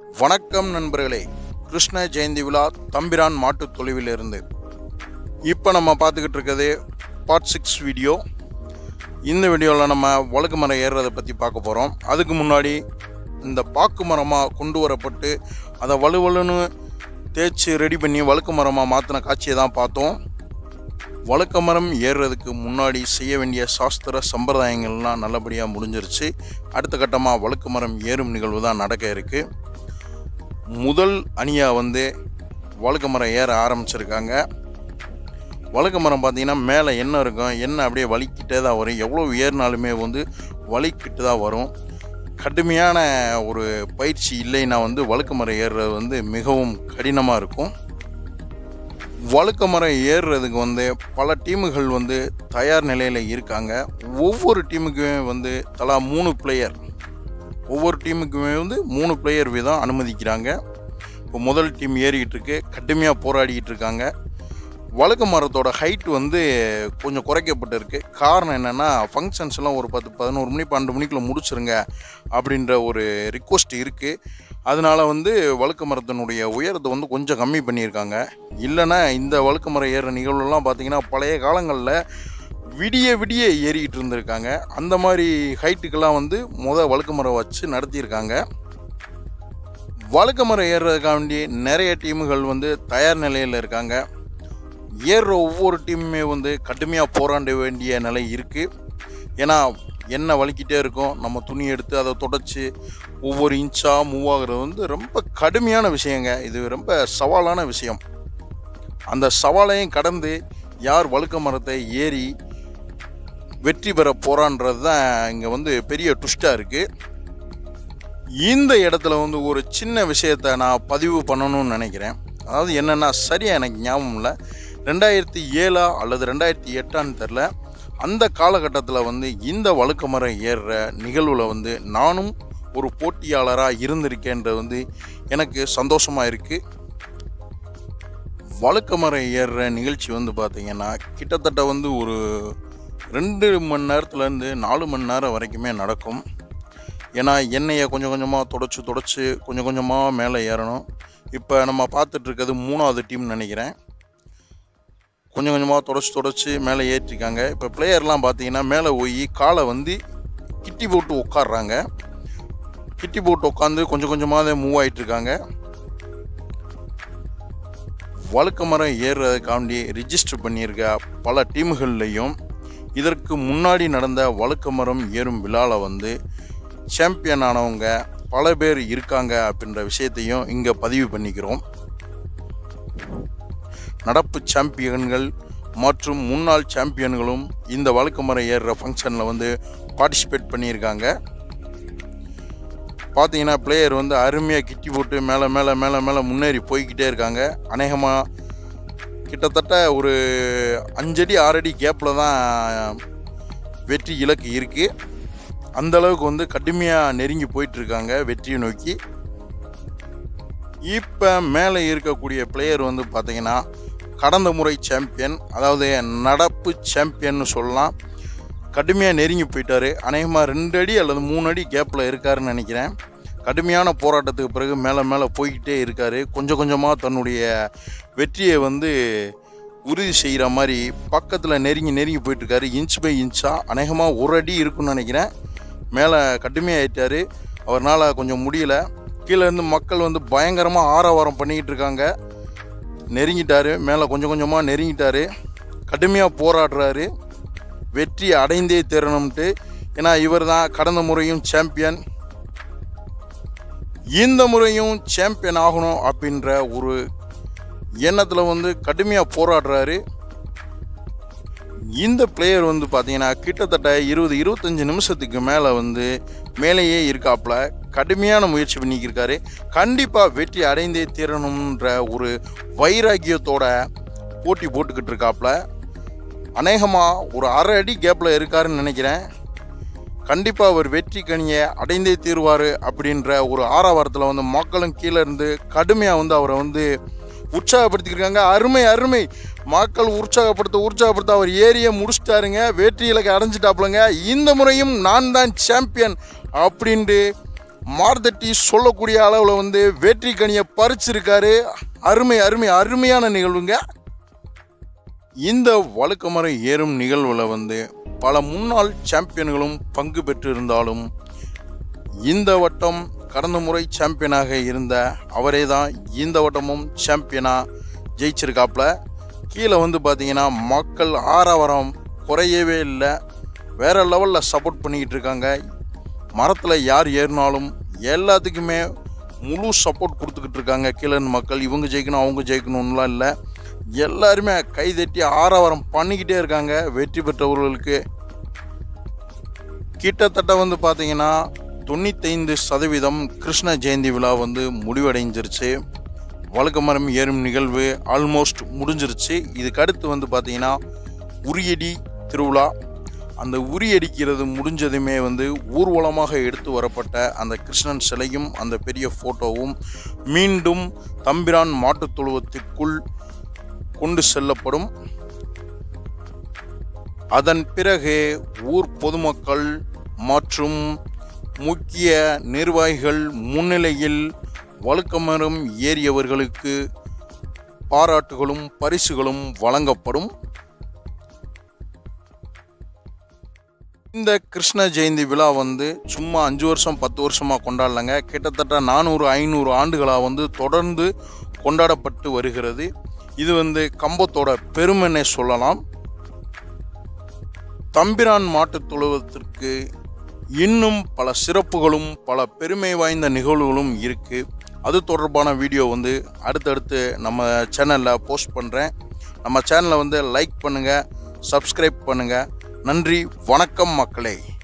வணக்கம் நண்பர்களே கிருஷ்ண ஜெயந்தி விழா தம்பிரான் மாட்டுத் தொலைவிலிருந்து இப்போ நம்ம பார்த்துக்கிட்டு இருக்கிறது பார்ட் சிக்ஸ் வீடியோ இந்த வீடியோவில் நம்ம வழுக்கு மரம் ஏறுறதை பற்றி பார்க்க போகிறோம் அதுக்கு முன்னாடி இந்த பாக்கு மரமாக கொண்டு வரப்பட்டு அதை வலுவலுன்னு தேய்ச்சி ரெடி பண்ணி வழுக்கு மரமாக மாற்றின காட்சியை தான் பார்த்தோம் வழுக்க மரம் ஏறுறதுக்கு முன்னாடி செய்ய வேண்டிய சாஸ்திர சம்பிரதாயங்கள்லாம் நல்லபடியாக முடிஞ்சிருச்சு அடுத்த கட்டமாக வழுக்கு மரம் ஏறும் நிகழ்வு தான் நடக்க இருக்குது முதல் அணியாக வந்து வழுக்க மரம் ஏற ஆரம்பிச்சிருக்காங்க வழுக்க மரம் பார்த்தீங்கன்னா மேலே என்ன இருக்கும் என்ன அப்படியே வலிக்கிட்டே தான் வரும் எவ்வளோ ஏறினாலுமே வந்து வலிக்கிட்டு தான் வரும் கடுமையான ஒரு பயிற்சி இல்லைன்னா வந்து வழுக்க மரம் ஏறுறது வந்து மிகவும் கடினமாக இருக்கும் வழுக்க மரம் ஏறுறதுக்கு வந்து பல டீமுகள் வந்து தயார் நிலையில் இருக்காங்க ஒவ்வொரு டீமுக்குமே வந்து தலா மூணு பிளேயர் ஒவ்வொரு டீமுக்குமே வந்து மூணு பிளேயர் வீதம் அனுமதிக்கிறாங்க இப்போ முதல் டீம் ஏறிக்கிட்டு இருக்கு கடுமையாக போராடிக்கிட்டு இருக்காங்க வழுக்க மரத்தோட ஹைட் வந்து கொஞ்சம் குறைக்கப்பட்டிருக்கு காரணம் என்னென்னா ஃபங்க்ஷன்ஸ் எல்லாம் ஒரு பத்து பதினோரு மணி பன்னெண்டு மணிக்குள்ள முடிச்சிருங்க அப்படின்ற ஒரு ரிக்வஸ்ட் இருக்குது அதனால வந்து வழுக்க மரத்தினுடைய உயரத்தை வந்து கொஞ்சம் கம்மி பண்ணியிருக்காங்க இல்லைன்னா இந்த வழுக்க மரம் ஏறுற நிகழ்வுலாம் பார்த்தீங்கன்னா பழைய காலங்களில் விடிய விடிய ஏறிக்கிட்டு இருந்திருக்காங்க அந்த மாதிரி ஹைட்டுக்கெல்லாம் வந்து முத வழுக்க மரம் வச்சு நடத்தியிருக்காங்க வழுக்க மரம் ஏறுறதுக்காண்டி நிறைய டீமுகள் வந்து தயார் நிலையில் இருக்காங்க ஏறுற ஒவ்வொரு டீமுமே வந்து கடுமையாக போராட வேண்டிய நிலை இருக்குது ஏன்னா எண்ணெய் வலிக்கிட்டே இருக்கும் நம்ம துணி எடுத்து அதை தொடச்சி ஒவ்வொரு இன்ச்சாக மூவ் ஆகுறது வந்து ரொம்ப கடுமையான விஷயங்க இது ரொம்ப சவாலான விஷயம் அந்த சவாலையும் கடந்து யார் வழுக்க மரத்தை ஏறி வெற்றி பெற போகிறான்றது தான் இங்கே வந்து பெரிய ட்விஸ்டாக இருக்குது இந்த இடத்துல வந்து ஒரு சின்ன விஷயத்தை நான் பதிவு பண்ணணும்னு நினைக்கிறேன் அதாவது என்னென்னா சரியாக எனக்கு ஞாபகம் இல்லை ரெண்டாயிரத்தி ஏழா அல்லது ரெண்டாயிரத்தி எட்டான்னு தெரில அந்த காலகட்டத்தில் வந்து இந்த வழுக்க மரம் ஏறுற நிகழ்வில் வந்து நானும் ஒரு போட்டியாளராக இருந்திருக்கேன்றது வந்து எனக்கு சந்தோஷமாக இருக்குது வழுக்க மரம் ஏறுற நிகழ்ச்சி வந்து பார்த்திங்கன்னா கிட்டத்தட்ட வந்து ஒரு ரெண்டு மணி நேரத்துலேருந்து நாலு மணி நேரம் வரைக்குமே நடக்கும் ஏன்னா எண்ணெயை கொஞ்சம் கொஞ்சமாக தொடச்சி தொடச்சி கொஞ்சம் கொஞ்சமாக மேலே ஏறணும் இப்போ நம்ம பார்த்துட்ருக்கிறது மூணாவது டீம் நினைக்கிறேன் கொஞ்சம் கொஞ்சமாக தொடச்சி தொடச்சி மேலே ஏற்றிருக்காங்க இப்போ பிளேயர்லாம் பார்த்தீங்கன்னா மேலே போய் காலை வந்து கிட்டி போட்டு உட்காடுறாங்க கிட்டி போட்டு உட்காந்து கொஞ்சம் கொஞ்சமாக மூவ் ஆகிட்டுருக்காங்க வழுக்க மரம் ஏறுறதுக்காண்டி ரிஜிஸ்டர் பண்ணியிருக்க பல டீம்கள்லையும் இதற்கு முன்னாடி நடந்த வழுக்க மரம் ஏறும் விழாவில் வந்து சாம்பியன் ஆனவங்க பல பேர் இருக்காங்க அப்படின்ற விஷயத்தையும் இங்கே பதிவு பண்ணிக்கிறோம் நடப்பு சாம்பியன்கள் மற்றும் முன்னாள் சாம்பியன்களும் இந்த வழுக்கு மரம் ஏறுற ஃபங்க்ஷனில் வந்து பார்ட்டிசிபேட் பண்ணியிருக்காங்க பார்த்தீங்கன்னா பிளேயர் வந்து அருமையாக கிட்டி போட்டு மேலே மேலே மேலே மேலே முன்னேறி போய்கிட்டே இருக்காங்க அநேகமாக கிட்டத்தட்ட ஒரு அஞ்சடி ஆறடி கேப்பில் தான் வெற்றி இலக்கு இருக்குது அந்த அளவுக்கு வந்து கடுமையாக நெருங்கி போயிட்டுருக்காங்க வெற்றியை நோக்கி இப்போ மேலே இருக்கக்கூடிய பிளேயர் வந்து பார்த்தீங்கன்னா கடந்த முறை சாம்பியன் அதாவது நடப்பு சாம்பியன்னு சொல்லலாம் கடுமையாக நெருங்கி போயிட்டார் அநேகமாக ரெண்டு அடி அல்லது மூணு அடி கேப்பில் இருக்காருன்னு நினைக்கிறேன் கடுமையான போராட்டத்துக்கு பிறகு மேலே மேலே போய்கிட்டே இருக்கார் கொஞ்சம் கொஞ்சமாக தன்னுடைய வெற்றியை வந்து உறுதி செய்கிற மாதிரி பக்கத்தில் நெருங்கி நெருங்கி போயிட்டுருக்காரு இன்ச் பை இன்ச்சாக அநேகமாக ஒரு அடி இருக்குன்னு நினைக்கிறேன் மேலே கடுமையாயிட்டார் அவர்னால் கொஞ்சம் முடியல கீழே இருந்து மக்கள் வந்து பயங்கரமாக ஆரவாரம் பண்ணிக்கிட்டு இருக்காங்க நெருங்கிட்டார் மேலே கொஞ்சம் கொஞ்சமாக நெருங்கிட்டார் கடுமையாக போராடுறாரு வெற்றி அடைந்தே தரணும்ட்டு ஏன்னா இவர் தான் கடந்த முறையும் சாம்பியன் இந்த முறையும் சாம்பியன் ஆகணும் அப்படின்ற ஒரு எண்ணத்தில் வந்து கடுமையாக போராடுறாரு இந்த பிளேயர் வந்து பார்த்தீங்கன்னா கிட்டத்தட்ட இருபது இருபத்தஞ்சி நிமிஷத்துக்கு மேலே வந்து மேலேயே இருக்காப்புல கடுமையான முயற்சி பண்ணிக்கிருக்காரு கண்டிப்பாக வெற்றி அடைந்தே தீரணுன்ற ஒரு வைராக்கியத்தோட போட்டி போட்டுக்கிட்டு இருக்காப்புல அநேகமாக ஒரு அரை அடி கேப்பில் இருக்காருன்னு நினைக்கிறேன் கண்டிப்பாக அவர் வெற்றி கனியை அடைந்தே தீருவார் அப்படின்ற ஒரு ஆறாவாரத்தில் வந்து மக்களும் கீழே இருந்து கடுமையாக வந்து அவரை வந்து உற்சாகப்படுத்திக்கிருக்காங்க அருமை அருமை மக்கள் உற்சாகப்படுத்த உற்சாகப்படுத்த அவர் ஏரியை முடிச்சிட்டாருங்க வெற்றி இலக்கை அடைஞ்சிட்டாப்புலங்க இந்த முறையும் நான் தான் சாம்பியன் அப்படின்ட்டு மார்தட்டி சொல்லக்கூடிய அளவில் வந்து வெற்றி கனியை பறிச்சிருக்காரு அருமை அருமை அருமையான நிகழ்வுங்க இந்த வழுக்கமரம் ஏறும் நிகழ்வில் வந்து பல முன்னாள் சாம்பியன்களும் பங்கு பெற்றிருந்தாலும் இந்த வட்டம் கடந்த முறை சாம்பியனாக இருந்த அவரே தான் இந்த வட்டமும் சாம்பியனாக ஜெயிச்சிருக்காப்புல கீழே வந்து பார்த்தீங்கன்னா மக்கள் ஆரவாரம் குறையவே இல்லை வேற லெவலில் சப்போர்ட் பண்ணிக்கிட்டு இருக்காங்க மரத்தில் யார் ஏறினாலும் எல்லாத்துக்குமே முழு சப்போர்ட் கொடுத்துக்கிட்டு இருக்காங்க கீழே இருந்து மக்கள் இவங்க ஜெயிக்கணும் அவங்க ஜெயிக்கணும்லாம் இல்லை எல்லாருமே கைதட்டி ஆரவாரம் பண்ணிக்கிட்டே இருக்காங்க வெற்றி பெற்றவர்களுக்கு கிட்டத்தட்ட வந்து பார்த்தீங்கன்னா தொண்ணூத்தைந்து சதவீதம் கிருஷ்ண ஜெயந்தி விழா வந்து முடிவடைஞ்சிருச்சு வழக்கமரம் ஏறும் நிகழ்வு ஆல்மோஸ்ட் முடிஞ்சிருச்சு இதுக்கு அடுத்து வந்து பார்த்தீங்கன்னா உரியடி திருவிழா அந்த உரியடிக்கிறது முடிஞ்சதுமே வந்து ஊர்வலமாக எடுத்து வரப்பட்ட அந்த கிருஷ்ணன் சிலையும் அந்த பெரிய ஃபோட்டோவும் மீண்டும் தம்பிரான் மாட்டுத் தொழுவத்திற்குள் கொண்டு செல்லப்படும் அதன் பிறகு ஊர் பொதுமக்கள் மற்றும் முக்கிய நிர்வாகிகள் முன்னிலையில் வழுக்கமரம் ஏறியவர்களுக்கு பாராட்டுகளும் பரிசுகளும் வழங்கப்படும் இந்த கிருஷ்ண ஜெயந்தி விழா வந்து சும்மா அஞ்சு வருஷம் பத்து வருஷமாக கொண்டாடலங்க கிட்டத்தட்ட நானூறு ஐநூறு ஆண்டுகளாக வந்து தொடர்ந்து கொண்டாடப்பட்டு வருகிறது இது வந்து கம்பத்தோட பெருமைன்னே சொல்லலாம் தம்பிரான் மாட்டுத் தொழுவத்திற்கு இன்னும் பல சிறப்புகளும் பல பெருமை வாய்ந்த நிகழ்வுகளும் இருக்குது அது தொடர்பான வீடியோ வந்து அடுத்தடுத்து நம்ம சேனலில் போஸ்ட் பண்ணுறேன் நம்ம சேனலை வந்து லைக் பண்ணுங்கள் சப்ஸ்கிரைப் பண்ணுங்கள் நன்றி வணக்கம் மக்களே